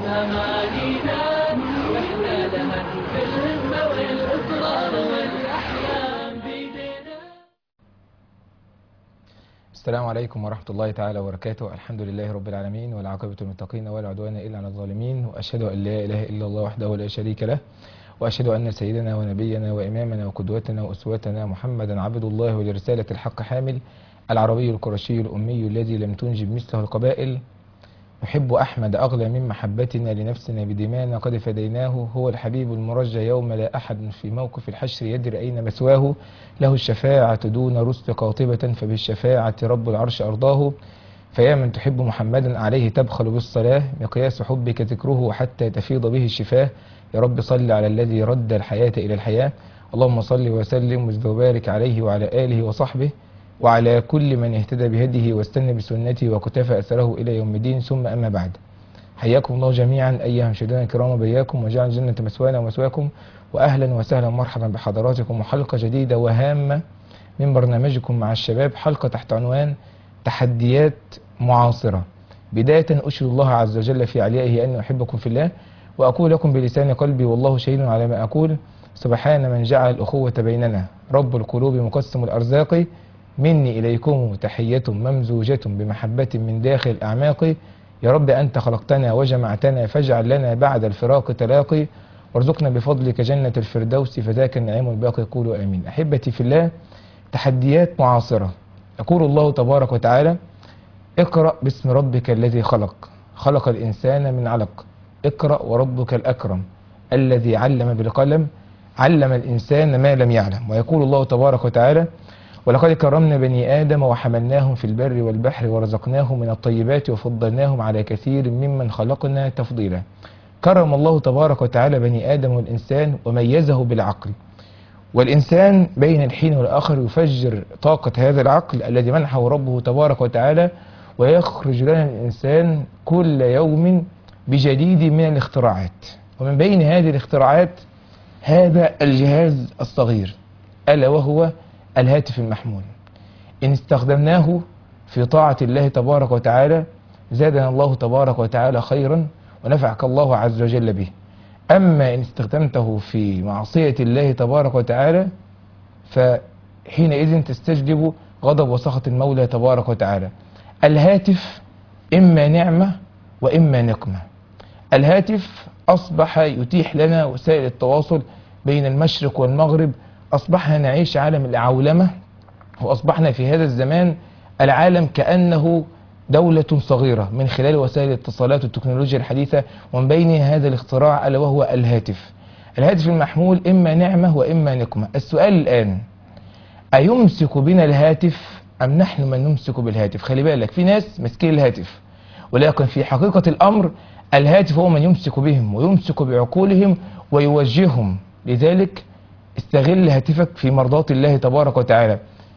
أمانينا وإحنا لها في الهمة والإصرار والأحلام بيدنا السلام عليكم ورحمة الله تعالى وبركاته الحمد لله رب العالمين والعاقبة للمتقين ولا عدوان إلا على الظالمين وأشهد أن لا إله إلا الله وحده لا شريك له وأشهد أن سيدنا ونبينا وإمامنا وقدوتنا وأسوتنا محمدا عبد الله ولرسالة الحق حامل العربي القرشي الأمي الذي لم تنجب مثله القبائل نحب أحمد أغلى من محبتنا لنفسنا بدمانا قد فديناه هو الحبيب المرجى يوم لا أحد في موقف الحشر يدري أين مسواه له الشفاعة دون رسل قاطبة فبالشفاعة رب العرش أرضاه فيا من تحب محمدا عليه تبخل بالصلاة مقياس حبك ذكره حتى تفيض به الشفاه يا رب صل على الذي رد الحياة إلى الحياة اللهم صل وسلم وزد وبارك عليه وعلى آله وصحبه وعلى كل من اهتدى بهديه واستنى بسنته وكتفى أثره إلى يوم الدين ثم أما بعد حياكم الله جميعا أيها المشاهدين الكرام بياكم وجعل جنة مسوانا ومسواكم وأهلا وسهلا ومرحبا بحضراتكم وحلقة جديدة وهامة من برنامجكم مع الشباب حلقة تحت عنوان تحديات معاصرة بداية أشهد الله عز وجل في عليائه أن أحبكم في الله وأقول لكم بلسان قلبي والله شهيد على ما أقول سبحان من جعل الأخوة بيننا رب القلوب مقسم الأرزاق مني إليكم تحية ممزوجة بمحبة من داخل أعماقي يا رب أنت خلقتنا وجمعتنا فاجعل لنا بعد الفراق تلاقي وارزقنا بفضلك جنة الفردوس فذاك النعيم الباقي قولوا آمين أحبتي في الله تحديات معاصرة يقول الله تبارك وتعالى اقرأ باسم ربك الذي خلق خلق الإنسان من علق اقرأ وربك الأكرم الذي علم بالقلم علم الإنسان ما لم يعلم ويقول الله تبارك وتعالى ولقد كرمنا بني آدم وحملناهم في البر والبحر ورزقناهم من الطيبات وفضلناهم على كثير ممن خلقنا تفضيلا كرم الله تبارك وتعالى بني آدم والإنسان وميزه بالعقل والإنسان بين الحين والآخر يفجر طاقة هذا العقل الذي منحه ربه تبارك وتعالى ويخرج لنا الإنسان كل يوم بجديد من الاختراعات ومن بين هذه الاختراعات هذا الجهاز الصغير ألا وهو الهاتف المحمول إن استخدمناه في طاعة الله تبارك وتعالى زادنا الله تبارك وتعالى خيرا ونفعك الله عز وجل به أما إن استخدمته في معصية الله تبارك وتعالى فحينئذ تستجلب غضب وسخط المولى تبارك وتعالى الهاتف إما نعمة وإما نقمة الهاتف أصبح يتيح لنا وسائل التواصل بين المشرق والمغرب أصبحنا نعيش عالم العولمة وأصبحنا في هذا الزمان العالم كأنه دولة صغيرة من خلال وسائل الاتصالات والتكنولوجيا الحديثة ومن بين هذا الاختراع ألا وهو الهاتف الهاتف المحمول إما نعمة وإما نقمة السؤال الآن أيمسك بنا الهاتف أم نحن من نمسك بالهاتف خلي بالك في ناس ماسكين الهاتف ولكن في حقيقة الأمر الهاتف هو من يمسك بهم ويمسك بعقولهم ويوجههم لذلك استغل هاتفك في مرضاة الله تبارك وتعالى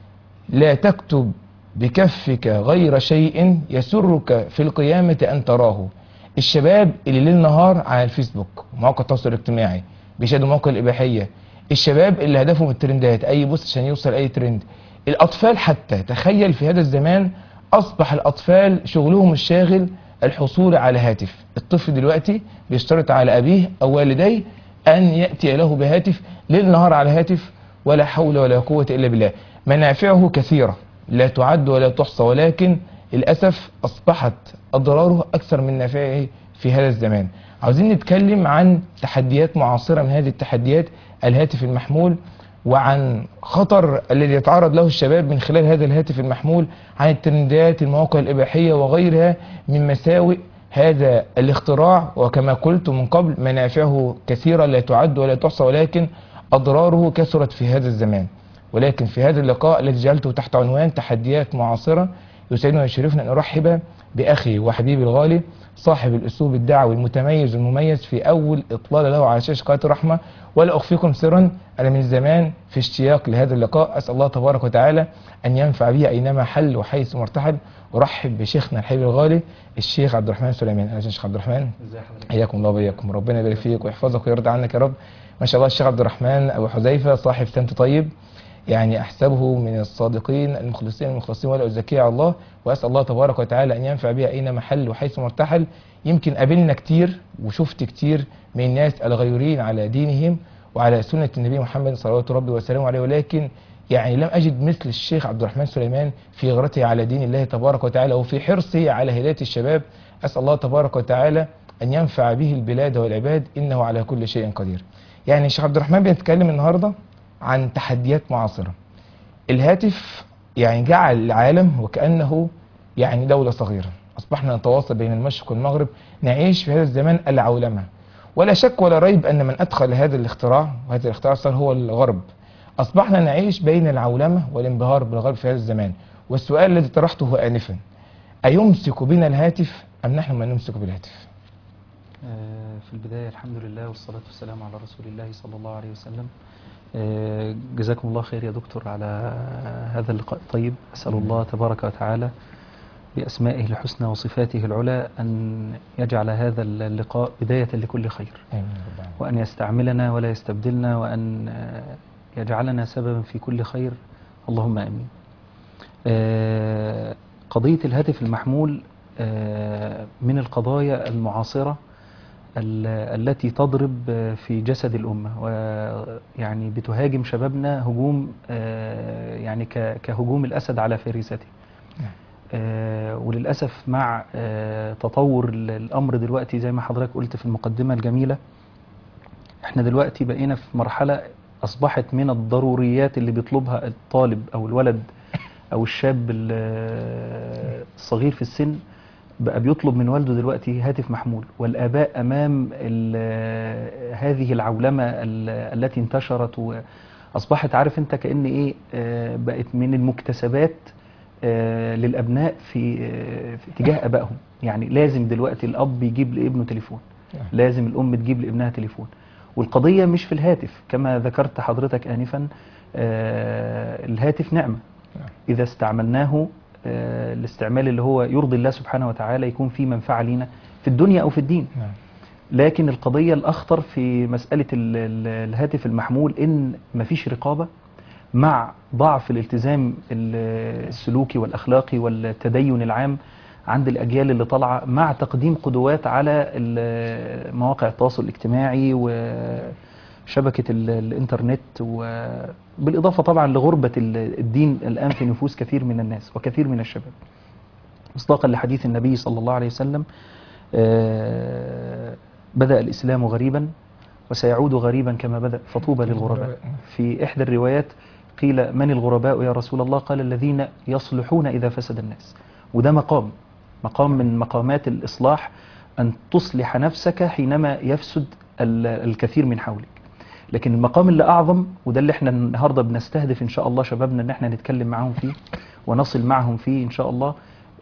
لا تكتب بكفك غير شيء يسرك في القيامة أن تراه الشباب اللي ليل نهار على الفيسبوك ومواقع التواصل الاجتماعي بيشاهدوا مواقع الإباحية الشباب اللي هدفهم الترندات أي بص عشان يوصل أي ترند الأطفال حتى تخيل في هذا الزمان أصبح الأطفال شغلهم الشاغل الحصول على هاتف الطفل دلوقتي بيشترط على أبيه أو والديه أن يأتي له بهاتف ليل نهار على هاتف ولا حول ولا قوة إلا بالله منافعه كثيرة لا تعد ولا تحصى ولكن للأسف أصبحت أضراره أكثر من نفعه في هذا الزمان عاوزين نتكلم عن تحديات معاصرة من هذه التحديات الهاتف المحمول وعن خطر الذي يتعرض له الشباب من خلال هذا الهاتف المحمول عن الترندات المواقع الإباحية وغيرها من مساوئ هذا الاختراع وكما قلت من قبل منافعه كثيرة لا تعد ولا تحصى ولكن أضراره كثرت في هذا الزمان ولكن في هذا اللقاء الذي جعلته تحت عنوان تحديات معاصرة يسعدنا ويشرفنا أن أرحب بأخي وحبيبي الغالي صاحب الأسلوب الدعوي المتميز والمميز في أول إطلالة له على شاشة قناة الرحمة ولا أخفيكم سرا أنا من زمان في اشتياق لهذا اللقاء أسأل الله تبارك وتعالى أن ينفع به أينما حل وحيث مرتحل أرحب بشيخنا الحبيب الغالي الشيخ عبد الرحمن سليمان أهلا شيخ عبد الرحمن ازي حضرتك حياكم الله وبياكم ربنا يبارك فيك ويحفظك ويرضى عنك يا رب ما شاء الله الشيخ عبد الرحمن أبو حذيفة صاحب سمت طيب يعني أحسبه من الصادقين المخلصين المخلصين ولا أزكي على الله وأسأل الله تبارك وتعالى أن ينفع بها أين محل وحيث مرتحل يمكن قابلنا كتير وشفت كتير من الناس الغيورين على دينهم وعلى سنة النبي محمد صلوات ربي وسلامه عليه ولكن يعني لم أجد مثل الشيخ عبد الرحمن سليمان في غيرته على دين الله تبارك وتعالى وفي حرصه على هداية الشباب أسأل الله تبارك وتعالى أن ينفع به البلاد والعباد إنه على كل شيء قدير يعني الشيخ عبد الرحمن بيتكلم النهاردة عن تحديات معاصرة الهاتف يعني جعل العالم وكأنه يعني دولة صغيرة أصبحنا نتواصل بين المشرق والمغرب نعيش في هذا الزمان العولمة ولا شك ولا ريب أن من أدخل هذا الاختراع وهذا الاختراع صار هو الغرب أصبحنا نعيش بين العولمة والانبهار بالغرب في هذا الزمان والسؤال الذي طرحته آنفا أيمسك بنا الهاتف أم نحن من نمسك بالهاتف آه، في البداية الحمد لله والصلاة والسلام على رسول الله صلى الله عليه وسلم آه، جزاكم الله خير يا دكتور على هذا اللقاء الطيب أسأل الله تبارك وتعالى بأسمائه الحسنى وصفاته العلى أن يجعل هذا اللقاء بداية لكل خير آمين يا رب العالمين. وأن يستعملنا ولا يستبدلنا وأن آه، يجعلنا سببا في كل خير اللهم آمين آه، قضية الهاتف المحمول آه، من القضايا المعاصرة ال- التي تضرب آه، في جسد الأمة ويعني بتهاجم شبابنا هجوم آه، يعني ك- كهجوم الأسد على فريسته نعم. آه، وللأسف مع آه، تطور ال- الأمر دلوقتي زي ما حضرتك قلت في المقدمة الجميلة احنا دلوقتي بقينا في مرحلة أصبحت من الضروريات اللي بيطلبها الطالب أو الولد أو الشاب ال- الصغير في السن بقى بيطلب من والده دلوقتي هاتف محمول والآباء أمام ال- هذه العولمة ال- التي انتشرت وأصبحت عارف أنت كأن إيه آه، بقت من المكتسبات آه، للأبناء في آه، في اتجاه آبائهم يعني لازم دلوقتي الأب يجيب لابنه تليفون نعم. لازم الأم تجيب لابنها تليفون والقضية مش في الهاتف كما ذكرت حضرتك آنفا آه، الهاتف نعمة نعم. إذا استعملناه آه، الاستعمال اللي هو يرضي الله سبحانه وتعالى يكون فيه منفعة لينا في الدنيا أو في الدين نعم لكن القضية الأخطر في مسألة ال- ال- الهاتف المحمول إن مفيش رقابة مع ضعف الالتزام ال- السلوكي والأخلاقي والتدين العام عند الأجيال اللي طالعة مع تقديم قدوات على ال- مواقع التواصل الاجتماعي وشبكة ال- الإنترنت وبالإضافة طبعا لغربة ال- الدين الآن في نفوس كثير من الناس وكثير من الشباب مصداقا لحديث النبي صلى الله عليه وسلم آه، بدأ الإسلام غريبا وسيعود غريبا كما بدأ فطوبى للغرباء في إحدى الروايات قيل من الغرباء يا رسول الله قال الذين يصلحون إذا فسد الناس وده مقام مقام من مقامات الإصلاح أن تصلح نفسك حينما يفسد ال- الكثير من حولك لكن المقام اللي أعظم وده اللي احنا النهاردة بنستهدف إن شاء الله شبابنا إن احنا نتكلم معاهم فيه ونصل معهم فيه إن شاء الله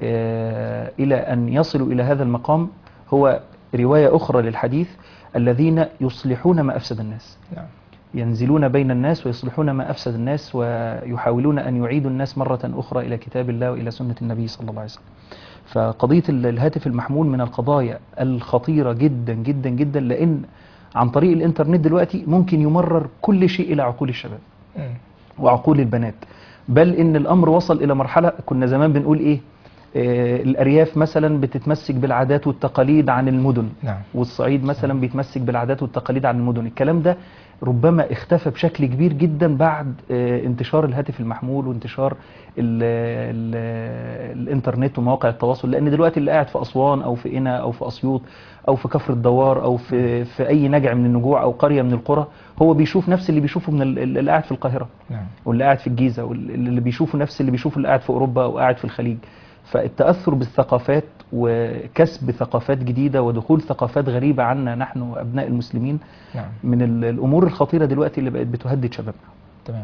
آه، إلى أن يصلوا إلى هذا المقام هو رواية أخرى للحديث الذين يصلحون ما أفسد الناس نعم ينزلون بين الناس ويصلحون ما أفسد الناس ويحاولون أن يعيدوا الناس مرة أخرى إلى كتاب الله وإلى سنة النبي صلى الله عليه وسلم فقضية ال- الهاتف المحمول من القضايا الخطيرة جدا جدا جدا لأن عن طريق الإنترنت دلوقتي ممكن يمرر كل شيء إلى عقول الشباب مم. وعقول البنات بل ان الامر وصل الى مرحله كنا زمان بنقول ايه آه الارياف مثلا بتتمسك بالعادات والتقاليد عن المدن نعم والصعيد مثلا بيتمسك بالعادات والتقاليد عن المدن الكلام ده ربما اختفى بشكل كبير جدا بعد آه، انتشار الهاتف المحمول وانتشار ال ال الانترنت ومواقع التواصل لان دلوقتي اللي قاعد في اسوان او في قنا او في اسيوط او في كفر الدوار او في في اي نجع من النجوع او قريه من القرى هو بيشوف نفس اللي بيشوفه من ال- اللي قاعد في القاهره نعم واللي قاعد في الجيزه واللي بيشوفه نفس اللي بيشوفه اللي قاعد في اوروبا او قاعد في الخليج فالتاثر بالثقافات وكسب ثقافات جديده ودخول ثقافات غريبه عنا نحن ابناء المسلمين نعم من ال- الامور الخطيره دلوقتي اللي بقت بتهدد شبابنا تمام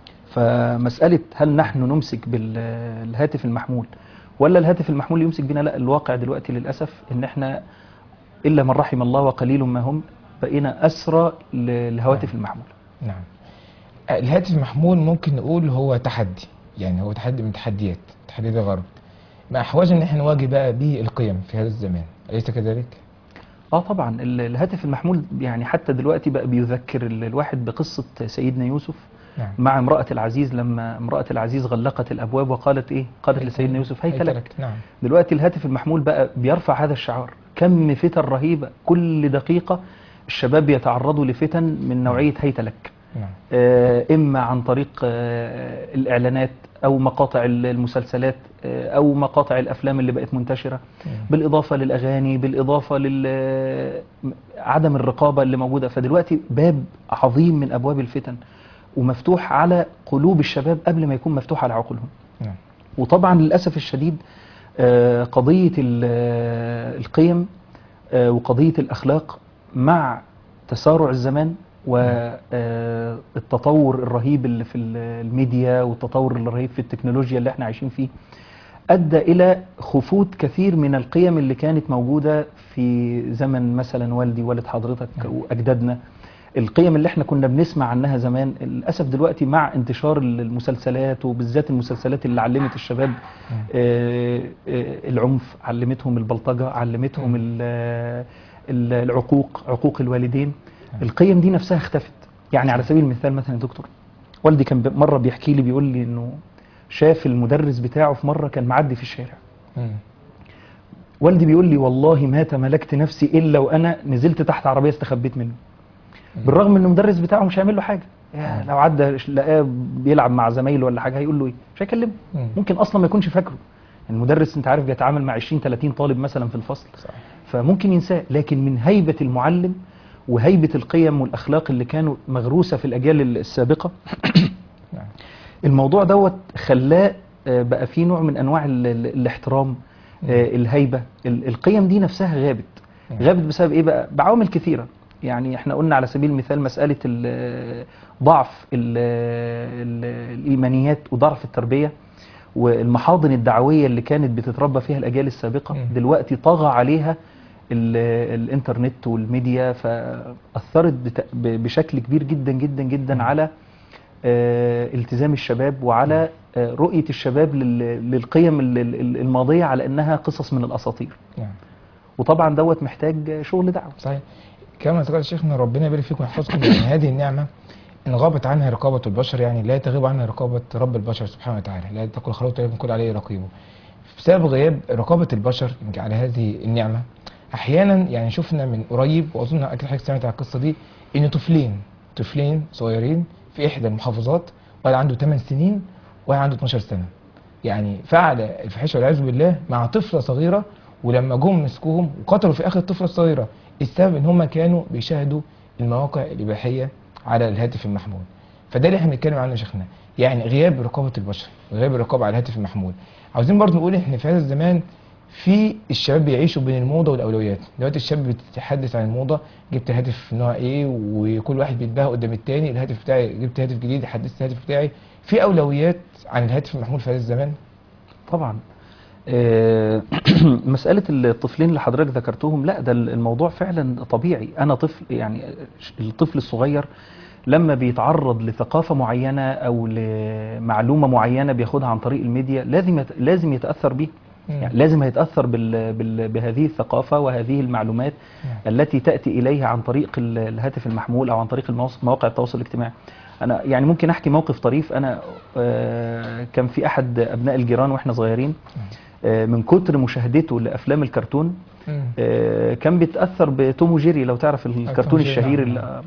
فمساله هل نحن نمسك بالهاتف المحمول ولا الهاتف المحمول يمسك بنا لا الواقع دلوقتي للاسف ان احنا الا من رحم الله وقليل ما هم بقينا اسرى للهواتف المحموله نعم الهاتف المحمول ممكن نقول هو تحدي يعني هو تحدي من تحديات تحديات الغرب ما احوج ان احنا نواجه بقى به القيم في هذا الزمان اليس كذلك اه طبعا ال- الهاتف المحمول يعني حتى دلوقتي بقى بيذكر ال- الواحد بقصة سيدنا يوسف نعم. مع امرأة العزيز لما امرأة العزيز غلقت الأبواب وقالت إيه قالت لسيدنا يوسف هيت لك نعم دلوقتي الهاتف المحمول بقى بيرفع هذا الشعار كم فتن رهيبة كل دقيقة الشباب بيتعرضوا لفتن من نوعية هيت لك نعم آه، إما عن طريق آه، الإعلانات أو مقاطع المسلسلات آه، أو مقاطع الأفلام اللي بقت منتشرة مم. بالإضافة للأغاني بالإضافة لعدم الرقابة اللي موجودة فدلوقتي باب عظيم من أبواب الفتن ومفتوح على قلوب الشباب قبل ما يكون مفتوح على عقولهم نعم وطبعا للأسف الشديد آه، قضية ال- آه، القيم آه، وقضية الأخلاق مع تسارع الزمان والتطور الرهيب اللي في ال- الميديا والتطور الرهيب في التكنولوجيا اللي احنا عايشين فيه أدى إلى خفوت كثير من القيم اللي كانت موجودة في زمن مثلا والدي والد حضرتك وأجدادنا القيم اللي احنا كنا بنسمع عنها زمان للأسف دلوقتي مع انتشار المسلسلات وبالذات المسلسلات اللي علمت الشباب آه، آه، العنف علمتهم البلطجة علمتهم ال- ال- العقوق عقوق الوالدين القيم دي نفسها اختفت يعني على سبيل المثال مثلا يا دكتور والدي كان ب- مرة بيحكي لي بيقول لي انه شاف المدرس بتاعه في مرة كان معدي في الشارع مم. والدي بيقول لي والله ما تملكت نفسي الا وانا نزلت تحت عربيه استخبيت منه بالرغم ان المدرس بتاعه مش هيعمل له حاجه يا لو عدى لقاه بيلعب مع زمايله ولا حاجه هيقول له ايه مش هيكلمه مم. ممكن اصلا ما يكونش فاكره المدرس انت عارف بيتعامل مع 20 30 طالب مثلا في الفصل صح. فممكن ينساه لكن من هيبه المعلم وهيبه القيم والاخلاق اللي كانوا مغروسه في الاجيال السابقه نعم الموضوع دوت خلاه آه، بقى فيه نوع من انواع ال- ال- الاحترام آه، الهيبه ال- القيم دي نفسها غابت مم. غابت بسبب ايه بقى بعوامل كثيره يعني احنا قلنا على سبيل المثال مساله ال- ضعف ال- ال- الايمانيات وضعف التربيه والمحاضن الدعويه اللي كانت بتتربى فيها الاجيال السابقه مم. دلوقتي طغى عليها ال- الانترنت والميديا فاثرت بت- ب- بشكل كبير جدا جدا جدا مم. على آه، التزام الشباب وعلى آه، رؤية الشباب لل- للقيم ال- ال- الماضية على أنها قصص من الأساطير نعم وطبعا دوت محتاج شغل دعوة صحيح كما ذكر الشيخنا ربنا يبارك فيكم ويحفظكم يعني هذه النعمة إن غابت عنها رقابة البشر يعني لا تغيب عنها رقابة رب البشر سبحانه وتعالى لا تقل خلوت ولكن كل عليه رقيبه بسبب غياب رقابة البشر على هذه النعمة أحيانا يعني شفنا من قريب وأظن أكيد حضرتك سمعت على القصة دي إن طفلين طفلين صغيرين في إحدى المحافظات واحد عنده 8 سنين وواحد عنده 12 سنة يعني فعل الفاحشة والعياذ بالله مع طفلة صغيرة ولما جم مسكوهم وقتلوا في آخر الطفلة الصغيرة السبب إن هم كانوا بيشاهدوا المواقع الإباحية على الهاتف المحمول فده اللي احنا بنتكلم عنه يا شيخنا يعني غياب رقابة البشر غياب الرقابة على الهاتف المحمول عاوزين برضه نقول احنا في هذا الزمان في الشباب بيعيشوا بين الموضة والأولويات دلوقتي الشاب بتتحدث عن الموضة جبت هاتف نوع ايه وكل واحد بيتباهى قدام التاني الهاتف بتاعي جبت هاتف جديد حدثت الهاتف بتاعي في أولويات عن الهاتف المحمول في هذا الزمان طبعا آه، مسألة الطفلين اللي حضرتك ذكرتهم لا ده الموضوع فعلا طبيعي أنا طفل يعني الطفل الصغير لما بيتعرض لثقافة معينة أو لمعلومة معينة بياخدها عن طريق الميديا لازم يت- لازم يتأثر بيه يعني لازم هيتأثر بال بال بهذه الثقافة وهذه المعلومات نعم. التي تأتي إليه عن طريق ال- الهاتف المحمول أو عن طريق المواص- مواقع التواصل الاجتماعي أنا يعني ممكن أحكي موقف طريف أنا آه، كان في أحد أبناء الجيران وإحنا صغيرين آه، من كتر مشاهدته لأفلام الكرتون مم. آه، كان بيتأثر بتوم وجيري لو تعرف الكرتون جيري، الشهير نعم. اللي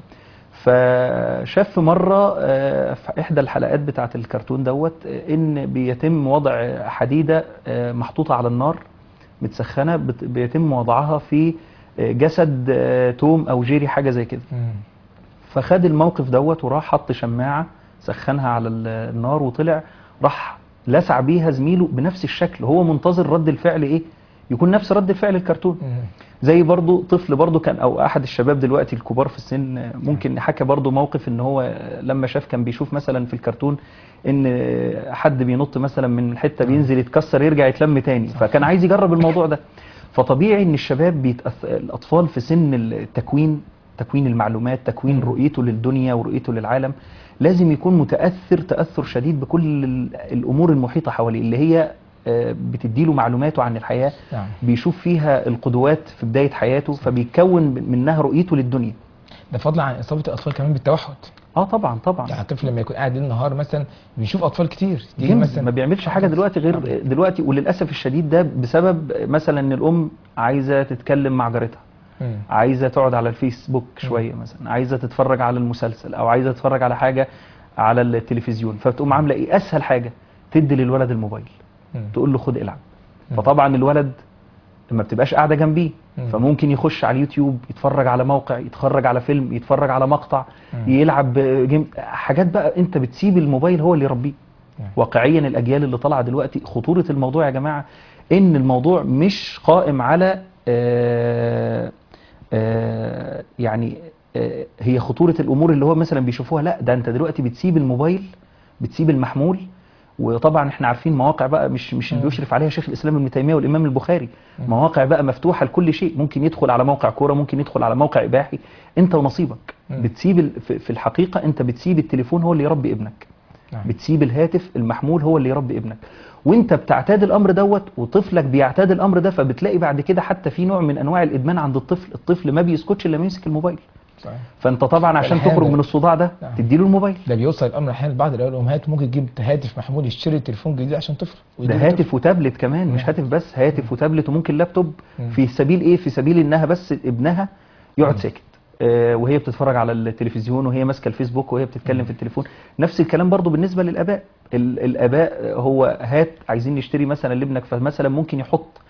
فشاف في مرة آه، في إحدى الحلقات بتاعة الكرتون دوت آه، إن بيتم وضع حديدة آه، محطوطة على النار متسخنة بت- بيتم وضعها في آه، جسد آه، توم أو جيري حاجة زي كده مم. فخد الموقف دوت وراح حط شماعة سخنها على ال- النار وطلع راح لسع بيها زميله بنفس الشكل هو منتظر رد الفعل ايه يكون نفس رد الفعل الكرتون مم. زي برضو طفل برضو كان او احد الشباب دلوقتي الكبار في السن ممكن حكى برضو موقف ان هو لما شاف كان بيشوف مثلا في الكرتون ان حد بينط مثلا من حته بينزل يتكسر يرجع يتلم تاني فكان عايز يجرب الموضوع ده فطبيعي ان الشباب بيتأث... الاطفال في سن التكوين تكوين المعلومات تكوين مم. رؤيته للدنيا ورؤيته للعالم لازم يكون متاثر تاثر شديد بكل ال- الامور المحيطه حواليه اللي هي آه، بتديله معلوماته عن الحياه نعم بيشوف فيها القدوات في بداية حياته فبيكون منها رؤيته للدنيا ده فضلا عن إصابة الأطفال كمان بالتوحد اه طبعا طبعا يعني الطفل لما يكون قاعد ليل نهار مثلا بيشوف اطفال كتير تيجي جيمز مثلا ما بيعملش حاجه دلوقتي غير دلوقتي وللاسف الشديد ده بسبب مثلا ان الام عايزه تتكلم مع جارتها مم. عايزه تقعد على الفيسبوك شويه مثلا عايزه تتفرج على المسلسل او عايزه تتفرج على حاجه على التلفزيون فبتقوم عامله ايه اسهل حاجه تدي للولد الموبايل مم. تقول له خد العب مم. فطبعا الولد ما بتبقاش قاعده جنبيه مم. فممكن يخش على اليوتيوب يتفرج على موقع يتفرج على فيلم يتفرج على مقطع مم. يلعب جيم حاجات بقى انت بتسيب الموبايل هو اللي يربيه نعم. واقعيا الاجيال اللي طالعه دلوقتي خطوره الموضوع يا جماعه ان الموضوع مش قائم على آه آه يعني آه هي خطوره الامور اللي هو مثلا بيشوفوها لا ده انت دلوقتي بتسيب الموبايل بتسيب المحمول وطبعا احنا عارفين مواقع بقى مش مش اللي مم. بيشرف عليها شيخ الاسلام ابن تيميه والامام البخاري مم. مواقع بقى مفتوحه لكل شيء ممكن يدخل على موقع كوره ممكن يدخل على موقع اباحي انت ونصيبك مم. بتسيب ال- في في الحقيقه انت بتسيب التليفون هو اللي يربي ابنك نعم. بتسيب الهاتف المحمول هو اللي يربي ابنك وانت بتعتاد الامر دوت وطفلك بيعتاد الامر ده فبتلاقي بعد كده حتى في نوع من انواع الادمان عند الطفل الطفل ما بيسكتش الا لما يمسك الموبايل صحيح. فانت طبعا عشان والأحيان تخرج ده- من الصداع ده نعم. تديله الموبايل ده بيوصل الامر احيانا بعض الاولاد والامهات ممكن تجيب هاتف محمول يشتري تليفون جديد عشان طفل ده ويديه للطفل. هاتف وتابلت كمان مش نعم. هاتف بس هاتف وتابلت وممكن لابتوب مم. في سبيل ايه في سبيل انها بس ابنها يقعد مم. ساكت آه، وهي بتتفرج على التلفزيون وهي ماسكه الفيسبوك وهي بتتكلم في التليفون نفس الكلام برضو بالنسبه للاباء ال- الاباء هو هات عايزين نشتري مثلا لابنك فمثلا ممكن يحط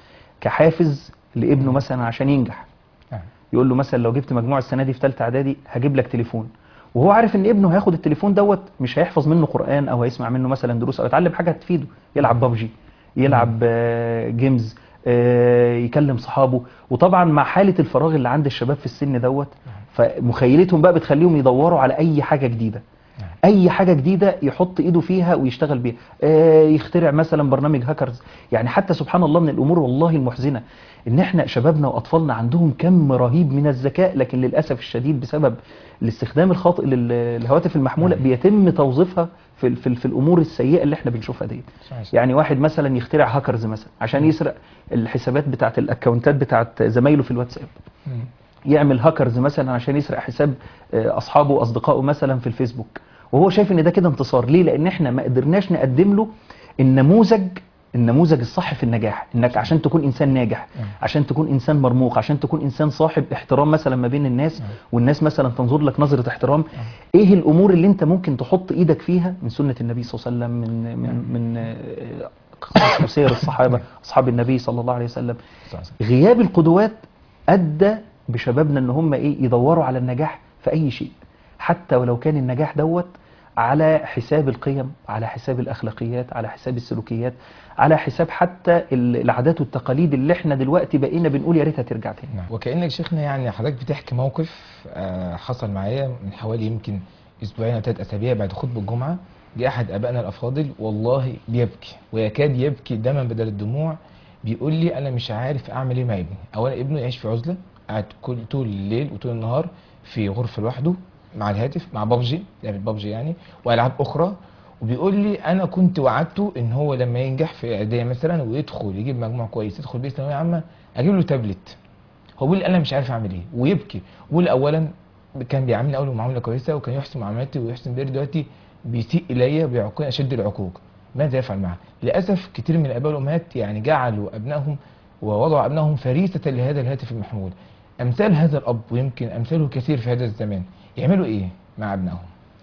كحافز لابنه مثلا عشان ينجح نعم. يقول له مثلا لو جبت مجموع السنه دي في ثالثه اعدادي هجيب لك تليفون وهو عارف ان ابنه هياخد التليفون دوت مش هيحفظ منه قران او هيسمع منه مثلا دروس او يتعلم حاجه تفيده يلعب ببجي يلعب آه، جيمز آه، يكلم صحابه وطبعا مع حاله الفراغ اللي عند الشباب في السن دوت فمخيلتهم بقى بتخليهم يدوروا على اي حاجه جديده نعم. اي حاجه جديده يحط ايده فيها ويشتغل بيها آه، يخترع مثلا برنامج هاكرز يعني حتى سبحان الله من الامور والله المحزنه ان احنا شبابنا واطفالنا عندهم كم رهيب من الذكاء لكن للاسف الشديد بسبب الاستخدام الخاطئ لل- للهواتف المحموله نعم. بيتم توظيفها في في, في الامور السيئه اللي احنا بنشوفها ديت صحيح. يعني واحد مثلا يخترع هاكرز مثلا عشان يسرق الحسابات بتاعت الاكونتات بتاعت زمايله في الواتساب مم. يعمل هاكرز مثلا عشان يسرق حساب آه، اصحابه واصدقائه مثلا في الفيسبوك وهو شايف ان ده كده انتصار ليه لان احنا ما قدرناش نقدم له النموذج النموذج الصح في النجاح انك عشان تكون انسان ناجح نعم. عشان تكون انسان مرموق عشان تكون انسان صاحب احترام مثلا ما بين الناس نعم. والناس مثلا تنظر لك نظره احترام ايه الامور اللي انت ممكن تحط ايدك فيها من سنه النبي صلى الله عليه وسلم من من من آه، قصص وسير الصحابه اصحاب النبي صلى الله عليه وسلم صحيح. غياب القدوات ادى بشبابنا ان هم ايه يدوروا على النجاح في اي شيء حتى ولو كان النجاح دوت على حساب القيم على حساب الاخلاقيات على حساب السلوكيات على حساب حتى ال- العادات والتقاليد اللي احنا دلوقتي بقينا بنقول يا ريتها ترجع تاني نعم. وكأنك شيخنا يعني حضرتك بتحكي موقف آه، حصل معايا من حوالي يمكن اسبوعين او ثلاث اسابيع بعد خطبه الجمعه جه احد ابائنا الافاضل والله بيبكي ويكاد يبكي دما بدل الدموع بيقول لي انا مش عارف اعمل ايه مع ابني اولا ابنه يعيش في عزله قاعد كل طول الليل وطول النهار في غرفه لوحده مع الهاتف مع بابجي لعبه بابجي يعني والعاب اخرى وبيقول لي انا كنت وعدته ان هو لما ينجح في اعداديه مثلا ويدخل يجيب مجموع كويس يدخل بيه ثانويه عامه اجيب له تابلت هو بيقول لي انا مش عارف اعمل ايه ويبكي بيقول اولا كان بيعاملني اول معامله كويسه وكان يحسن معاملتي ويحسن بيري دلوقتي بيسيء الي بيعوقني اشد العقوق ماذا يفعل معه؟ للاسف كتير من الاباء والامهات يعني جعلوا ابنائهم ووضعوا ابنائهم فريسه لهذا الهاتف المحمول امثال هذا الاب ويمكن امثاله كثير في هذا الزمان يعملوا ايه مع ابنائهم؟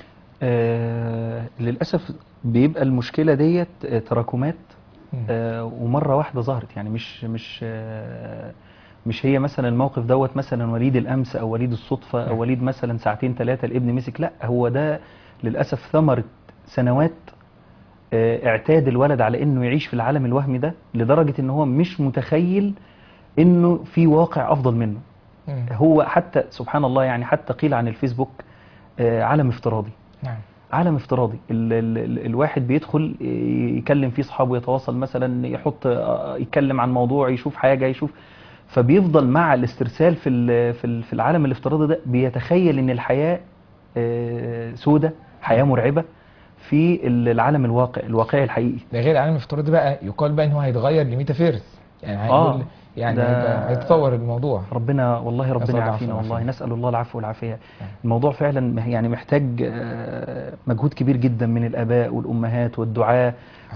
آه للاسف بيبقى المشكله ديت آه، تراكمات مم. آه ومره واحده ظهرت يعني مش مش آه مش هي مثلا الموقف دوت مثلا وليد الامس او وليد الصدفه او نعم. وليد مثلا ساعتين ثلاثه الابن مسك لا هو ده للاسف ثمره سنوات آه، اعتاد الولد على انه يعيش في العالم الوهمي ده لدرجه ان هو مش متخيل انه في واقع افضل منه مم. هو حتى سبحان الله يعني حتى قيل عن الفيسبوك آه، عالم افتراضي نعم عالم افتراضي ال ال ال الواحد بيدخل يكلم فيه اصحابه يتواصل مثلا يحط آه، يتكلم عن موضوع يشوف حاجه يشوف فبيفضل مع الاسترسال في ال- في ال- في العالم الافتراضي ده بيتخيل ان الحياه آه، سودة حياه مرعبه في ال- العالم الواقع الواقعي الحقيقي ده غير العالم الافتراضي بقى يقال بقى ان هو هيتغير لميتافيرس يعني آه، هيقول يعني ده- هيبقى- هيتطور الموضوع ربنا والله نسأل ربنا الله يعافينا العفو والله والعافية. نسأل الله العفو والعافية نعم. الموضوع فعلا مح- يعني محتاج آه، مجهود كبير جدا من الآباء والأمهات والدعاة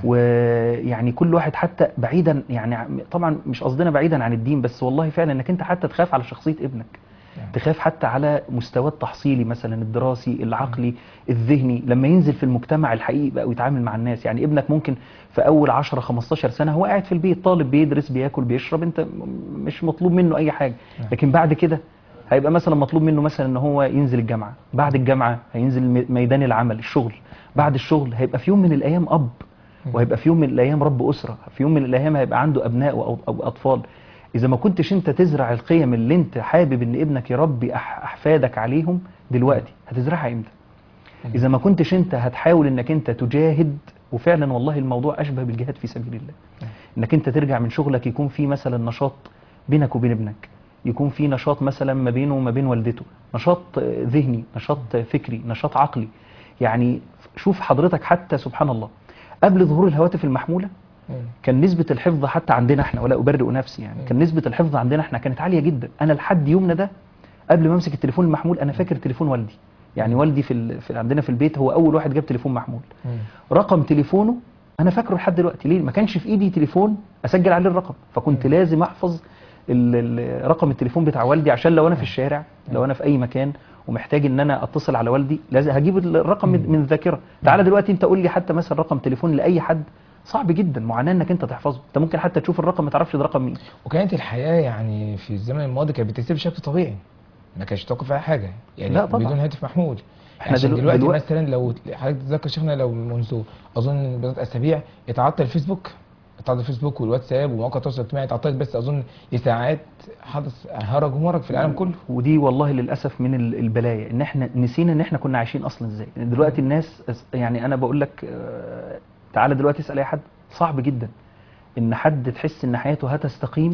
ويعني كل واحد حتى بعيدا يعني عم- طبعا مش قصدنا بعيدا عن الدين بس والله فعلا انك انت حتى تخاف على شخصية ابنك نعم. تخاف حتى على مستواه التحصيلي مثلا الدراسي العقلي الذهني لما ينزل في المجتمع الحقيقي بقى ويتعامل مع الناس يعني ابنك ممكن في اول 10 15 سنه هو قاعد في البيت طالب بيدرس بياكل بيشرب انت م- مش مطلوب منه اي حاجه نعم. لكن بعد كده هيبقى مثلا مطلوب منه مثلا ان هو ينزل الجامعه بعد الجامعه هينزل م- ميدان العمل الشغل بعد الشغل هيبقى في يوم من الايام اب وهيبقى في يوم من الايام رب اسره في يوم من الايام هيبقى عنده ابناء او او اطفال اذا ما كنتش انت تزرع القيم اللي انت حابب ان ابنك يربي أح- احفادك عليهم دلوقتي هتزرعها امتى اذا ما كنتش انت هتحاول انك انت تجاهد وفعلا والله الموضوع اشبه بالجهاد في سبيل الله انك انت ترجع من شغلك يكون في مثلا نشاط بينك وبين ابنك يكون في نشاط مثلا ما بينه وما بين والدته نشاط آه، ذهني نشاط آه، فكري نشاط عقلي يعني شوف حضرتك حتى سبحان الله قبل ظهور الهواتف المحمولة مم. كان نسبة الحفظ حتى عندنا احنا ولا أبرئ نفسي يعني كان نسبة الحفظ عندنا احنا كانت عالية جدا أنا لحد يومنا ده قبل ما أمسك التليفون المحمول أنا فاكر تليفون والدي يعني والدي في, ال... في عندنا في البيت هو أول واحد جاب تليفون محمول مم. رقم تليفونه أنا فاكره لحد دلوقتي ليه ما كانش في إيدي تليفون أسجل عليه الرقم فكنت لازم أحفظ ال... ال... رقم التليفون بتاع والدي عشان لو أنا في الشارع لو أنا في أي مكان ومحتاج ان انا اتصل على والدي لازم هجيب الرقم من من الذاكره تعالى دلوقتي انت قول لي حتى مثلا رقم تليفون لاي حد صعب جدا معاناه انك انت تحفظه انت ممكن حتى تشوف الرقم ما تعرفش ده رقم مين وكانت الحياه يعني في الزمن الماضي كانت بتسير بشكل طبيعي ما كانش توقف على حاجه يعني لا طبعا. بدون هاتف محمول احنا عشان دلو- دلوقتي دلوقتي- مثلا لو حضرتك تتذكر شيخنا لو منذ اظن بضعه اسابيع اتعطل الفيسبوك اتعطل الفيسبوك والواتساب ومواقع التواصل الاجتماعي اتعطلت بس اظن لساعات حدث هرج ومرج في العالم كله ودي والله للاسف من ال- البلايا ان احنا نسينا ان احنا كنا عايشين اصلا ازاي دلوقتي الناس يعني انا بقول لك آه، تعالى دلوقتي اسال اي حد صعب جدا ان حد تحس ان حياته هتستقيم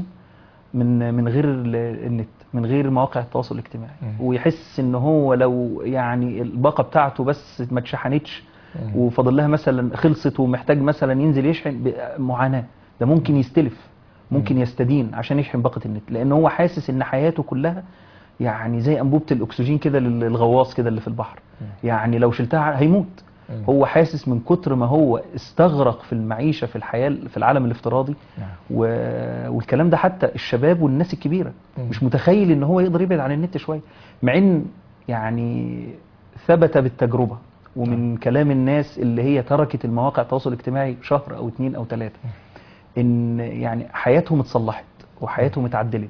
من من غير ال- النت من غير مواقع التواصل الاجتماعي مم. ويحس ان هو لو يعني الباقه بتاعته بس ما اتشحنتش مم. وفاضل لها مثلا خلصت ومحتاج مثلا ينزل يشحن ب- معاناه ده ممكن يستلف ممكن يستدين عشان يشحن باقه النت لان هو حاسس ان حياته كلها يعني زي انبوبه الاكسجين كده لل- للغواص كده اللي في البحر يعني لو شلتها هيموت مم. هو حاسس من كتر ما هو استغرق في المعيشه في الحياه في العالم الافتراضي نعم. و... والكلام ده حتى الشباب والناس الكبيره مم. مش متخيل ان هو يقدر يبعد عن النت شويه مع ان يعني ثبت بالتجربه ومن كلام الناس اللي هي تركت المواقع التواصل الاجتماعي شهر او اتنين او تلاته ان يعني حياتهم اتصلحت وحياتهم اتعدلت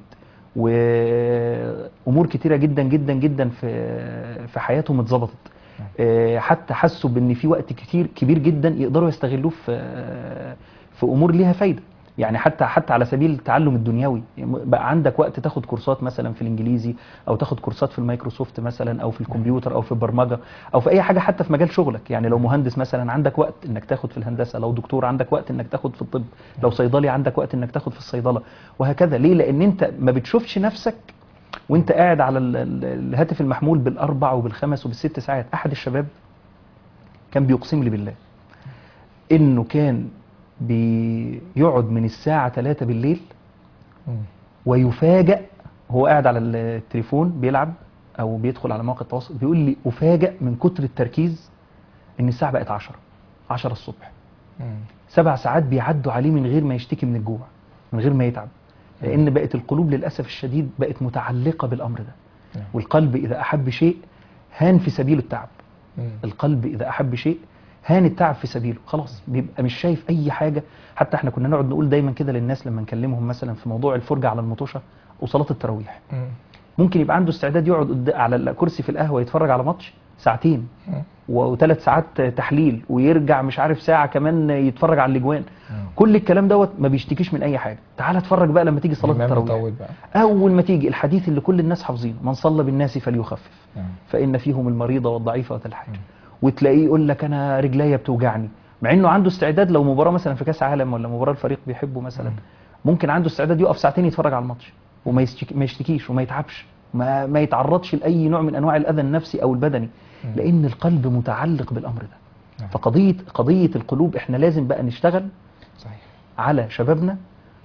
وامور كتيره جدا جدا جدا في في حياتهم اتظبطت آه، حتى حسوا بان في وقت كتير كبير جدا يقدروا يستغلوه في في امور ليها فايده يعني حتى حتى على سبيل التعلم الدنيوي يعني بقى عندك وقت تاخد كورسات مثلا في الانجليزي او تاخد كورسات في المايكروسوفت مثلا او في الكمبيوتر او في البرمجه او في اي حاجه حتى في مجال شغلك يعني لو مهندس مثلا عندك وقت انك تاخد في الهندسه لو دكتور عندك وقت انك تاخد في الطب لو صيدلي عندك وقت انك تاخد في الصيدله وهكذا ليه لان انت ما بتشوفش نفسك وانت قاعد على ال- ال- الهاتف المحمول بالاربع وبالخمس وبالست ساعات احد الشباب كان بيقسم لي بالله انه كان بيقعد من الساعه 3 بالليل مم. ويفاجأ هو قاعد على التليفون بيلعب او بيدخل على مواقع التواصل بيقول لي افاجأ من كتر التركيز ان الساعه بقت 10 10 الصبح مم. سبع ساعات بيعدوا عليه من غير ما يشتكي من الجوع من غير ما يتعب لان بقت القلوب للاسف الشديد بقت متعلقه بالامر ده نعم. والقلب اذا احب شيء هان في سبيله التعب مم. القلب اذا احب شيء هان التعب في سبيله خلاص بيبقى مش شايف اي حاجه حتى احنا كنا نقعد نقول دايما كده للناس لما نكلمهم مثلا في موضوع الفرجه على المطوشه وصلاه التراويح مم. ممكن يبقى عنده استعداد يقعد قد- على الكرسي في القهوه يتفرج على ماتش ساعتين مم. وثلاث ساعات تحليل ويرجع مش عارف ساعه كمان يتفرج على الاجوان مم. كل الكلام دوت ما بيشتكيش من اي حاجه تعال اتفرج بقى لما تيجي صلاه الإمام التراويح مطول بقى اول ما تيجي الحديث اللي كل الناس حافظينه من صلى بالناس فليخفف نعم. فان فيهم المريض والضعيف وذا الحاجه وتلاقيه يقول لك انا رجليا بتوجعني مع انه عنده استعداد لو مباراه مثلا في كاس عالم ولا مباراه الفريق بيحبه مثلا ممكن عنده استعداد يقف ساعتين يتفرج على الماتش وما يشتكي ما يشتكيش وما يتعبش ما ما يتعرضش لاي نوع من انواع الاذى النفسي او البدني لان القلب متعلق بالامر ده نعم. فقضيه قضيه القلوب احنا لازم بقى نشتغل صحيح على شبابنا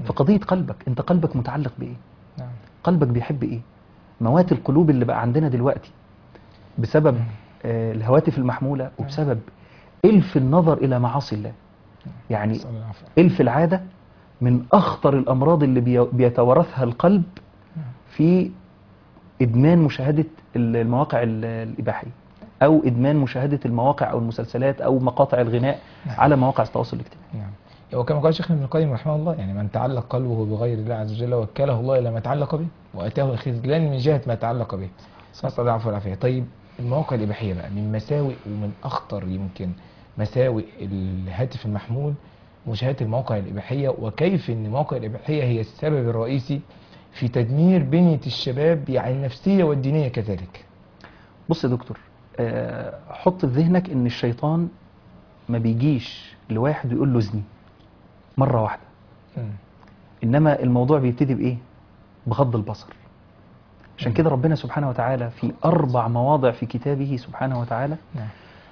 فقضية قلبك انت قلبك متعلق بايه نعم قلبك بيحب ايه موات القلوب اللي بقى عندنا دلوقتي بسبب آه، الهواتف المحمولة وبسبب إلف النظر إلى معاصي الله يعني نسأل الله العافية. إلف العادة من أخطر الأمراض اللي بي- بيتوارثها القلب في إدمان مشاهدة ال- المواقع ال- الإباحية أو إدمان مشاهدة المواقع أو المسلسلات أو مقاطع الغناء نعم. على مواقع التواصل الاجتماعي نعم هو كما قال شيخنا ابن القيم رحمه الله يعني من تعلق قلبه بغير الله عز وجل وكله الله الى ما تعلق به واتاه خذلان من جهه ما تعلق به نسال الله العفو والعافيه طيب المواقع الاباحيه بقى من مساوئ ومن اخطر يمكن مساوئ الهاتف المحمول مشاهده المواقع الاباحيه وكيف ان المواقع الاباحيه هي السبب الرئيسي في تدمير بنيه الشباب يعني النفسيه والدينيه كذلك بص يا دكتور آه، حط في ذهنك ان الشيطان ما بيجيش لواحد ويقول له زني مرة واحدة مم. انما الموضوع بيبتدي بايه بغض البصر عشان مم. كده ربنا سبحانه وتعالى في اربع مواضع في كتابه سبحانه وتعالى نعم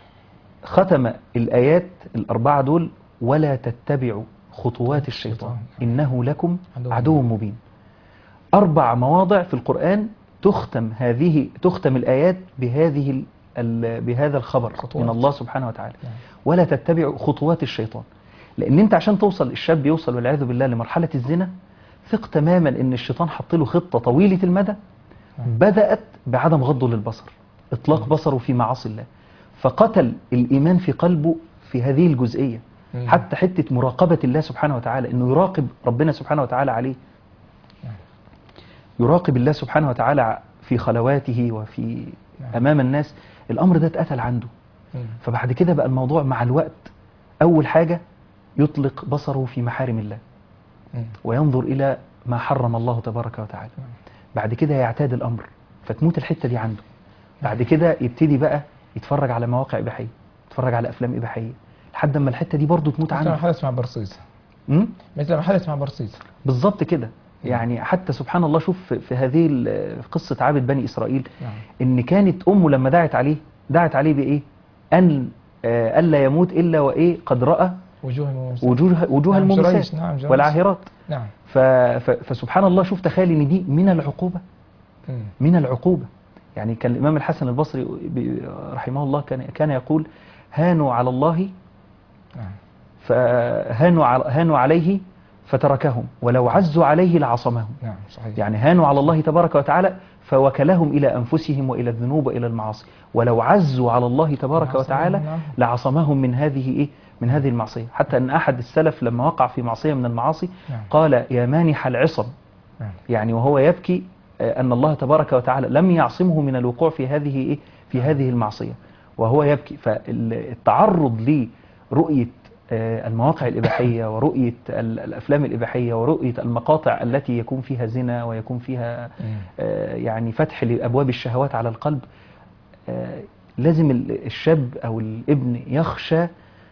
ختم الايات الاربعه دول ولا تتبعوا خطوات الشيطان انه لكم عدو عدو مبين اربع مواضع في القران تختم هذه تختم الايات بهذه ال- ال- بهذا الخبر خطوات. من الله سبحانه وتعالى نعم. ولا تتبعوا خطوات الشيطان لان انت عشان توصل الشاب يوصل والعياذ بالله لمرحله الزنا ثق تماما ان الشيطان حط له خطه طويله المدى نعم. بدات بعدم غضه للبصر اطلاق بصره في معاصي الله فقتل الايمان في قلبه في هذه الجزئيه مم. حتى حته مراقبه الله سبحانه وتعالى انه يراقب ربنا سبحانه وتعالى عليه نعم. يراقب الله سبحانه وتعالى في خلواته وفي نعم. امام الناس الامر ده اتقتل عنده مم. فبعد كده بقى الموضوع مع الوقت أول حاجة يطلق بصره في محارم الله مم. وينظر إلى ما حرم الله تبارك وتعالى نعم. بعد كده يعتاد الأمر فتموت الحتة دي عنده بعد كده يبتدي بقى يتفرج على مواقع إباحية يتفرج على أفلام إباحية لحد ما الحتة دي برضه تموت مثل ما عنده حدث مع برصيص م? مثل ما حدث مع برصيص بالظبط كده يعني حتى سبحان الله شوف في- في هذه ال- في قصة عابد بني إسرائيل نعم ان كانت امه لما دعت عليه دعت عليه بايه ان آه، الا يموت الا وايه قد راى وجوه الممسكة. وجوه وجوه نعم، الممسات جريش، نعم جريش. والعاهرات نعم ف ف فسبحان الله شوف تخيل ان دي من العقوبه مم. من العقوبه يعني كان الامام الحسن البصري ب- رحمه الله كان كان يقول هانوا على الله نعم فهانوا على هانوا عليه فتركهم ولو عزوا عليه لعصمهم نعم صحيح يعني هانوا على الله تبارك وتعالى فوكلهم إلى أنفسهم وإلى الذنوب وإلى المعاصي ولو عزوا على الله تبارك لعصمهم وتعالى عنه. لعصمهم من هذه إيه من هذه المعصية حتى أن أحد السلف لما وقع في معصية من المعاصي نعم. قال يا مانح العصم نعم يعني وهو يبكي آه، أن الله تبارك وتعالى لم يعصمه من الوقوع في هذه إيه في هذه المعصية وهو يبكي فالتعرض لرؤية آه، المواقع الإباحية ورؤية ال- الأفلام الإباحية ورؤية المقاطع التي يكون فيها زنا ويكون فيها مم. آه، يعني فتح لأبواب الشهوات على القلب آه، لازم ال- الشاب أو الابن يخشى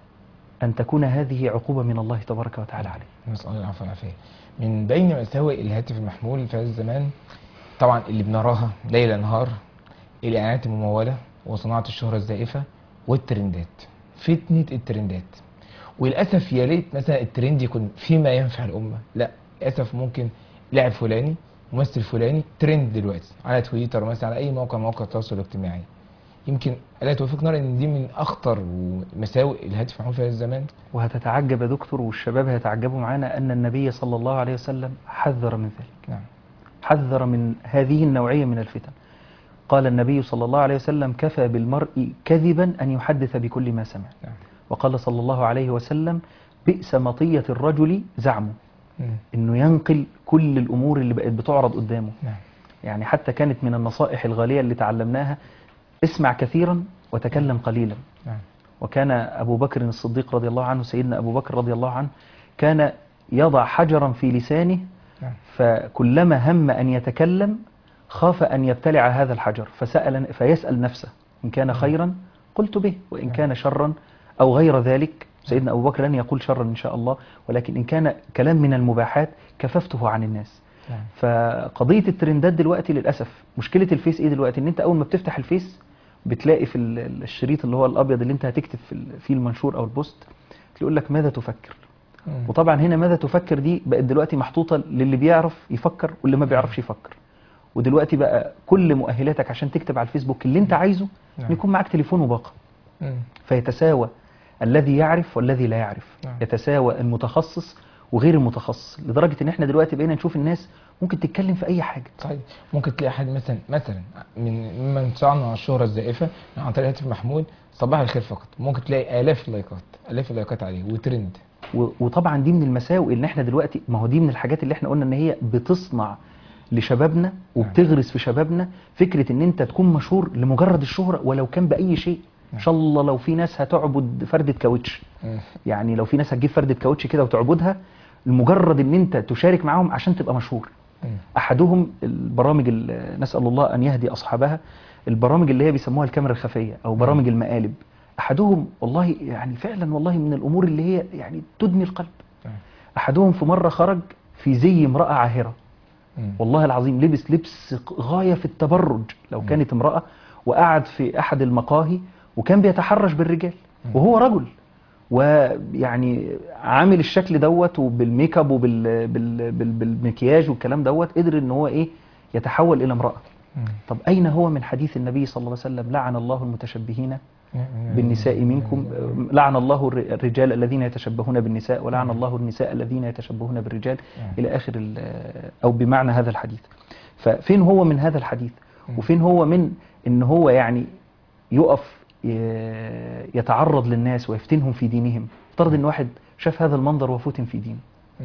أن تكون هذه عقوبة من الله تبارك وتعالى عليه نسأل الله العفو والعافية من بين مساوئ الهاتف المحمول في هذا الزمان طبعا اللي بنراها ليل نهار الإعلانات الممولة وصناعة الشهرة الزائفة والترندات فتنة الترندات وللأسف يا ريت مثلا الترند يكون فيما ينفع الأمة لا للأسف ممكن لاعب فلاني ممثل فلاني ترند دلوقتي على تويتر مثلا على أي موقع من مواقع التواصل الاجتماعي يمكن ألا توافقنا ان دي من أخطر ومساوئ الهاتف المحمول في هذا الزمان وهتتعجب يا دكتور والشباب هيتعجبوا معانا أن النبي صلى الله عليه وسلم حذر من ذلك نعم حذر من هذه النوعية من الفتن قال النبي صلى الله عليه وسلم كفى بالمرء كذبا أن يحدث بكل ما سمع نعم وقال صلى الله عليه وسلم بئس مطية الرجل زعمه مم. انه ينقل كل الامور اللي بقت بتعرض قدامه نعم يعني حتى كانت من النصائح الغالية اللي تعلمناها اسمع كثيرا وتكلم قليلا نعم وكان أبو بكر الصديق رضي الله عنه سيدنا أبو بكر رضي الله عنه كان يضع حجرا في لسانه نعم فكلما هم أن يتكلم خاف أن يبتلع هذا الحجر فسأل فيسأل نفسه إن كان خيرا قلت به وإن نعم. كان شرا أو غير ذلك سيدنا أبو بكر لن يقول شرا إن شاء الله ولكن إن كان كلام من المباحات كففته عن الناس نعم فقضية الترندات دلوقتي للأسف مشكلة الفيس إيه دلوقتي إن أنت أول ما بتفتح الفيس بتلاقي في ال- الشريط اللي هو الأبيض اللي أنت هتكتب في ال- فيه المنشور أو البوست يقول لك ماذا تفكر مم. وطبعا هنا ماذا تفكر دي بقت دلوقتي محطوطة للي بيعرف يفكر واللي ما بيعرفش يفكر ودلوقتي بقى كل مؤهلاتك عشان تكتب على الفيسبوك اللي انت عايزه نعم. إن يكون معاك تليفون وباقة مم. فيتساوى الذي يعرف والذي لا يعرف نعم. يتساوى المتخصص وغير المتخصص لدرجة ان احنا دلوقتي بقينا نشوف الناس ممكن تتكلم في اي حاجة صحيح ممكن تلاقي حد مثلا مثلا من ممن صنع الشهرة الزائفة عن طريق هاتف محمود صباح الخير فقط ممكن تلاقي آلاف اللايكات آلاف اللايكات عليه وترند و- وطبعا دي من المساوئ ان احنا دلوقتي ما هو دي من الحاجات اللي احنا قلنا ان هي بتصنع لشبابنا وبتغرس في شبابنا فكرة ان انت تكون مشهور لمجرد الشهرة ولو كان بأي شيء ان شاء الله لو في ناس هتعبد فردة كاوتش مم. يعني لو في ناس هتجيب فردة كاوتش كده وتعبدها لمجرد ان انت تشارك معاهم عشان تبقى مشهور مم. احدهم البرامج ال- نسال الله ان يهدي اصحابها البرامج اللي هي بيسموها الكاميرا الخفيه او برامج المقالب احدهم والله يعني فعلا والله من الامور اللي هي يعني تدمي القلب نعم. احدهم في مره خرج في زي امراه عاهره مم. والله العظيم لبس لبس غايه في التبرج لو كانت امراه وقعد في احد المقاهي وكان بيتحرش بالرجال وهو رجل ويعني عامل الشكل دوت وبالميك اب وبال بال بال بالمكياج والكلام دوت قدر ان هو ايه يتحول الى امراه مم. طب اين هو من حديث النبي صلى الله عليه وسلم لعن الله المتشبهين نعم. بالنساء منكم لعن الله الر- الرجال الذين يتشبهون بالنساء ولعن الله النساء الذين يتشبهون بالرجال نعم. الى اخر ال- او بمعنى هذا الحديث ففين هو من هذا الحديث وفين هو من ان هو يعني يقف ي- يتعرض للناس ويفتنهم في دينهم افترض ان واحد شاف هذا المنظر وفتن في دينه مم.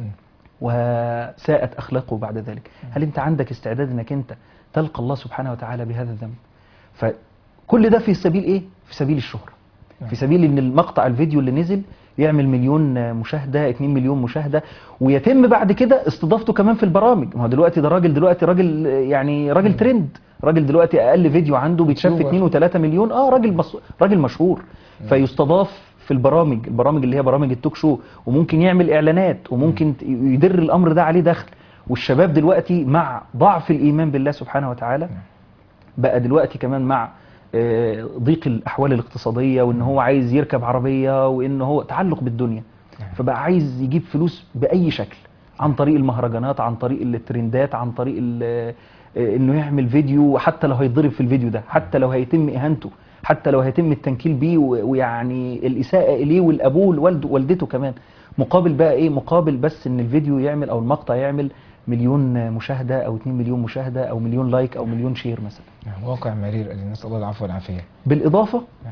وساءت اخلاقه بعد ذلك هل انت عندك استعداد انك انت تلقى الله سبحانه وتعالى بهذا الذنب فكل ده في سبيل ايه في سبيل الشهرة نعم. في سبيل ان المقطع الفيديو اللي نزل يعمل مليون مشاهدة 2 مليون مشاهدة ويتم بعد كده استضافته كمان في البرامج ما هو دلوقتي ده راجل دلوقتي راجل يعني راجل ترند راجل دلوقتي اقل فيديو عنده بيتشاف في يوتيوبر. 2 و3 مليون اه راجل مص... راجل مشهور فيستضاف في البرامج البرامج اللي هي برامج التوك شو وممكن يعمل اعلانات وممكن ت- يدر الامر ده عليه دخل والشباب دلوقتي مع ضعف الايمان بالله سبحانه وتعالى بقى دلوقتي كمان مع آه، ضيق الاحوال الاقتصاديه وان هو عايز يركب عربيه وان هو تعلق بالدنيا فبقى عايز يجيب فلوس باي شكل عن طريق المهرجانات عن طريق الترندات عن طريق ال- آه، انه يعمل فيديو حتى لو هيتضرب في الفيديو ده حتى لو هيتم اهانته حتى لو هيتم التنكيل بيه و- ويعني الاساءه اليه والابوه والوالد والدته كمان مقابل بقى ايه مقابل بس ان الفيديو يعمل او المقطع يعمل مليون مشاهده او 2 مليون مشاهده او مليون لايك او مليون شير مثلا نعم. واقع مرير الذي نسأل الله العفو والعافية بالاضافه نعم.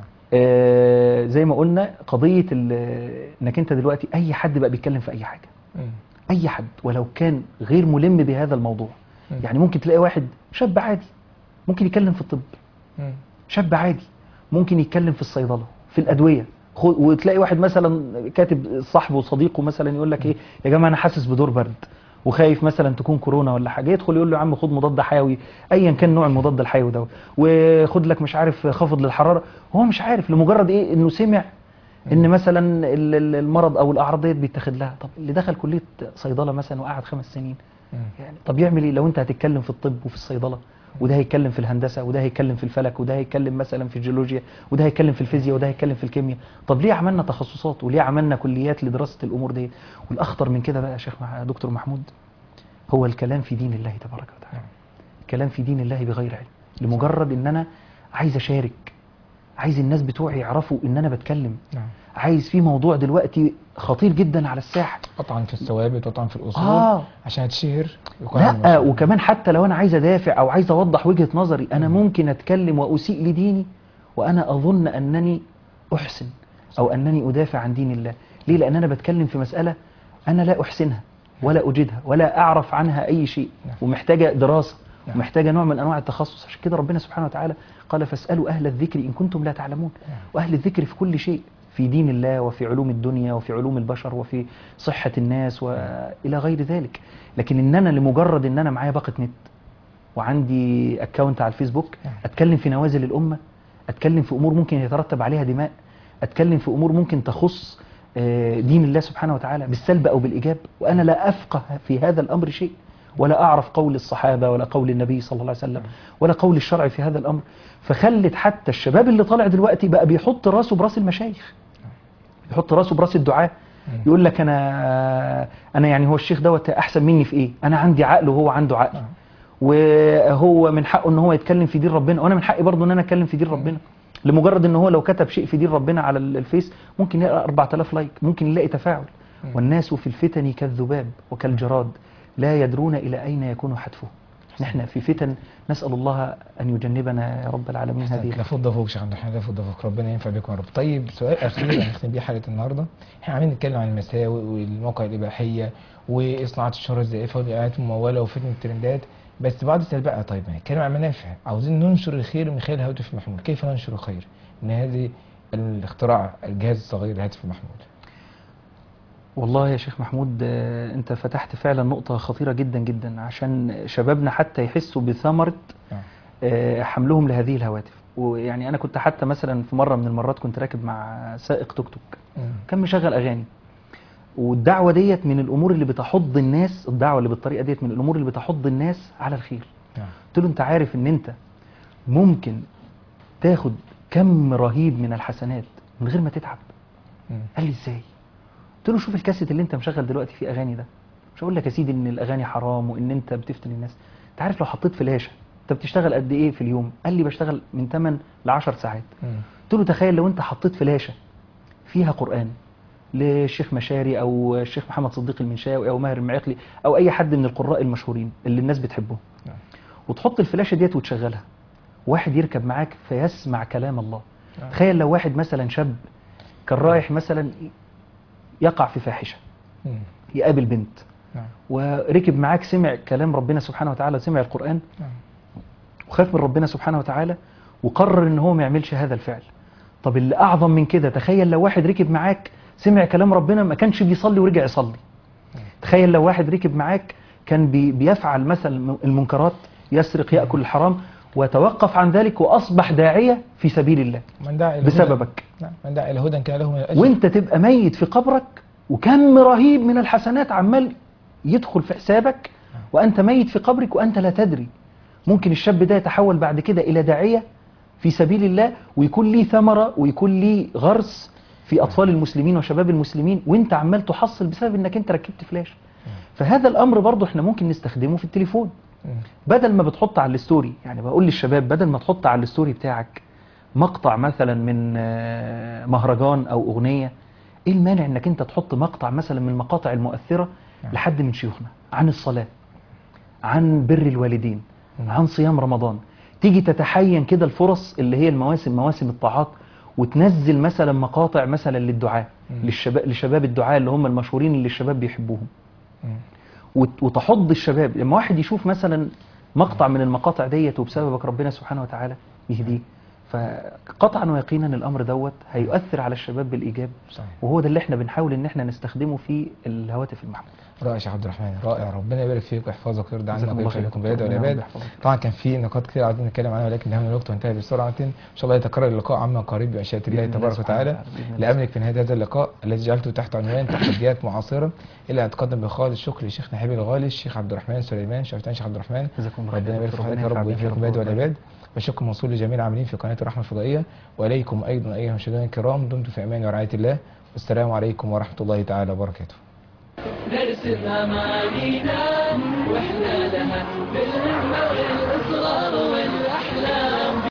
آه زي ما قلنا قضيه ال- انك انت دلوقتي اي حد بقى بيتكلم في اي حاجه مم. اي حد ولو كان غير ملم بهذا الموضوع مم. يعني ممكن تلاقي واحد شاب عادي ممكن يتكلم في الطب مم. شاب عادي ممكن يتكلم في الصيدله في الادويه خو- وتلاقي واحد مثلا كاتب صاحبه وصديقه مثلا يقول لك ايه يا جماعه انا حاسس بدور برد وخايف مثلا تكون كورونا ولا حاجه يدخل يقول له يا عم خد مضاد حيوي ايا كان نوع المضاد الحيوي ده وخد لك مش عارف خفض للحراره هو مش عارف لمجرد ايه انه سمع ان مثلا ال- ال- المرض او الاعراض ديت بيتاخد لها طب اللي دخل كليه صيدله مثلا وقعد خمس سنين مم. يعني طب يعمل ايه لو انت هتتكلم في الطب وفي الصيدله وده هيتكلم في الهندسه وده هيتكلم في الفلك وده هيتكلم مثلا في الجيولوجيا وده هيتكلم في الفيزياء وده هيتكلم في الكيمياء طب ليه عملنا تخصصات وليه عملنا كليات لدراسه الامور دي والاخطر من كده بقى يا شيخ مع دكتور محمود هو الكلام في دين الله تبارك وتعالى الكلام في دين الله بغير علم لمجرد ان انا عايز اشارك عايز الناس بتوعي يعرفوا ان انا بتكلم نعم عايز في موضوع دلوقتي خطير جدا على الساحه قطعا في الثوابت وقطعا في الأصول آه. عشان تشهر يكون لا عندنا مشروع. وكمان حتى لو انا عايز ادافع او عايز اوضح وجهة نظري انا ممكن اتكلم واسيء لديني وانا اظن انني احسن او انني ادافع عن دين الله ليه لان انا بتكلم في مسألة انا لا احسنها ولا اجدها ولا اعرف عنها اي شيء نعم. ومحتاجة دراسة نعم. ومحتاجة نوع من انواع التخصص عشان كده ربنا سبحانه وتعالى قال فاسألوا اهل الذكر ان كنتم لا تعلمون نعم. واهل الذكر في كل شيء في دين الله وفي علوم الدنيا وفي علوم البشر وفي صحة الناس والى غير ذلك لكن ان انا لمجرد ان انا معايا باقة نت وعندي اكونت على الفيسبوك نعم. اتكلم في نوازل الامه اتكلم في امور ممكن يترتب عليها دماء اتكلم في امور ممكن تخص آه، دين الله سبحانه وتعالى بالسلب او بالايجاب وانا لا افقه في هذا الامر شيء ولا اعرف قول الصحابه ولا قول النبي صلى الله عليه وسلم ولا قول الشرع في هذا الامر فخلت حتى الشباب اللي طالع دلوقتي بقى بيحط راسه براس المشايخ يحط راسه براس الدعاء يقول لك انا انا يعني هو الشيخ دوت احسن مني في ايه انا عندي عقل وهو عنده عقل نعم. وهو من حقه ان هو يتكلم في دين ربنا وانا من حقي برضه ان انا اتكلم في دين ربنا لمجرد ان هو لو كتب شيء في دين ربنا على ال- الفيس ممكن يلاقي 4000 لايك ممكن يلاقي تفاعل والناس في الفتن كالذباب وكالجراد لا يدرون الى اين يكون حتفه نحن في فتن نسال الله ان يجنبنا يا رب العالمين هذه لا فض فوق شيخ عبد الرحمن لا فض فوق ربنا ينفع بكم يا رب طيب سؤال اخير هنختم بيه حلقه النهارده احنا عاملين نتكلم عن المساوئ والمواقع الاباحيه وصناعه الشهره الزائفه والاعلانات المموله وفتنه الترندات بس بعض السلبيات طيب هنتكلم عن منافع عاوزين ننشر الخير من خلال الهاتف المحمول كيف ننشر الخير من هذه الاختراع الجهاز الصغير الهاتف المحمول والله يا شيخ محمود آه، انت فتحت فعلا نقطة خطيرة جدا جدا عشان شبابنا حتى يحسوا بثمرة نعم. آه، حملهم لهذه الهواتف ويعني انا كنت حتى مثلا في مرة من المرات كنت راكب مع سائق توك توك مم. كان مشغل اغاني والدعوة ديت من الامور اللي بتحض الناس الدعوة اللي بالطريقة ديت من الامور اللي بتحض الناس على الخير نعم. قلت له انت عارف ان انت ممكن تاخد كم رهيب من الحسنات من غير ما تتعب مم. قال لي ازاي قلت له شوف الكاسيت اللي انت مشغل دلوقتي فيه اغاني ده مش هقول لك يا سيدي ان الاغاني حرام وان انت بتفتن الناس انت عارف لو حطيت فلاشه انت بتشتغل قد ايه في اليوم قال لي بشتغل من 8 ل 10 ساعات مم. قلت له تخيل لو انت حطيت فلاشه فيها قران للشيخ مشاري او الشيخ محمد صديق المنشاوي او ماهر المعيقلي او اي حد من القراء المشهورين اللي الناس بتحبهم نعم. وتحط الفلاشه ديت وتشغلها واحد يركب معاك فيسمع كلام الله نعم. تخيل لو واحد مثلا شاب كان رايح مثلا يقع في فاحشه مم. يقابل بنت نعم. وركب معاك سمع كلام ربنا سبحانه وتعالى سمع القرآن نعم. وخاف من ربنا سبحانه وتعالى وقرر ان هو ما يعملش هذا الفعل طب اللي اعظم من كده تخيل لو واحد ركب معاك سمع كلام ربنا ما كانش بيصلي ورجع يصلي تخيل لو واحد ركب معاك كان بي بيفعل مثلا المنكرات يسرق ياكل الحرام وتوقف عن ذلك واصبح داعيه في سبيل الله من دعا إلى هدى- بسببك نعم من دعا الى هدى كان له من الاجر وانت تبقى ميت في قبرك وكم رهيب من الحسنات عمال يدخل في حسابك وانت ميت في قبرك وانت لا تدري ممكن الشاب ده يتحول بعد كده الى داعيه في سبيل الله ويكون ليه ثمره ويكون ليه غرس في اطفال المسلمين وشباب المسلمين وانت عمال تحصل بسبب انك انت ركبت فلاش فهذا الامر برضه احنا ممكن نستخدمه في التليفون مم. بدل ما بتحط على الستوري يعني بقول للشباب بدل ما تحط على الستوري بتاعك مقطع مثلا من آه، مهرجان او اغنيه ايه المانع انك انت تحط مقطع مثلا من المقاطع المؤثره نعم. لحد من شيوخنا عن الصلاه عن بر الوالدين عن صيام رمضان تيجي تتحين كده الفرص اللي هي المواسم مواسم الطاعات وتنزل مثلا مقاطع مثلا للدعاء مم. للشباب لشباب الدعاء اللي هم المشهورين اللي الشباب بيحبوهم مم. وت- وتحض الشباب لما واحد يشوف مثلا مقطع من المقاطع ديت وبسببك ربنا سبحانه وتعالى يهديه فقطعا ويقينا الامر دوت هيؤثر على الشباب بالايجاب صحيح وهو ده اللي احنا بنحاول ان احنا نستخدمه في الهواتف المحموله رائع يا شيخ عبد الرحمن رائع ربنا يبارك فيك ويحفظك ويرضى عنك جزاكم الله خير. ويخليكم باليد ربنا والعباد يحفظك. طبعا كان في نقاط كتير عايزين نتكلم عنها ولكن نهاية الوقت وانتهى بسرعه ان شاء الله يتكرر اللقاء عما قريب بمشيئه الله بإذن الله تبارك سبحانه وتعالى وتعالى. بإذن الله لاملك في نهايه هذا اللقاء الذي جعلته تحت عنوان تحديات معاصره الى ان اتقدم بخالص الشكر لشيخنا حبيب الغالي الشيخ عبد الرحمن سليمان شفتان شيخ عبد الرحمن جزاكم الله خير. ربنا يبارك في ربنا حضرتك يا ينفع رب بك ويحفظك يا رب باليد والله. والعباد والشكر موصول لجميع العاملين في قناه الرحمه الفضائيه واليكم ايضا ايها المشاهدين الكرام دمتم في امان ورعايه الله والسلام عليكم ورحمه الله تعالى وبركاته نرسم أمانينا وإحنا لها بالهمة والإصرار والأحلام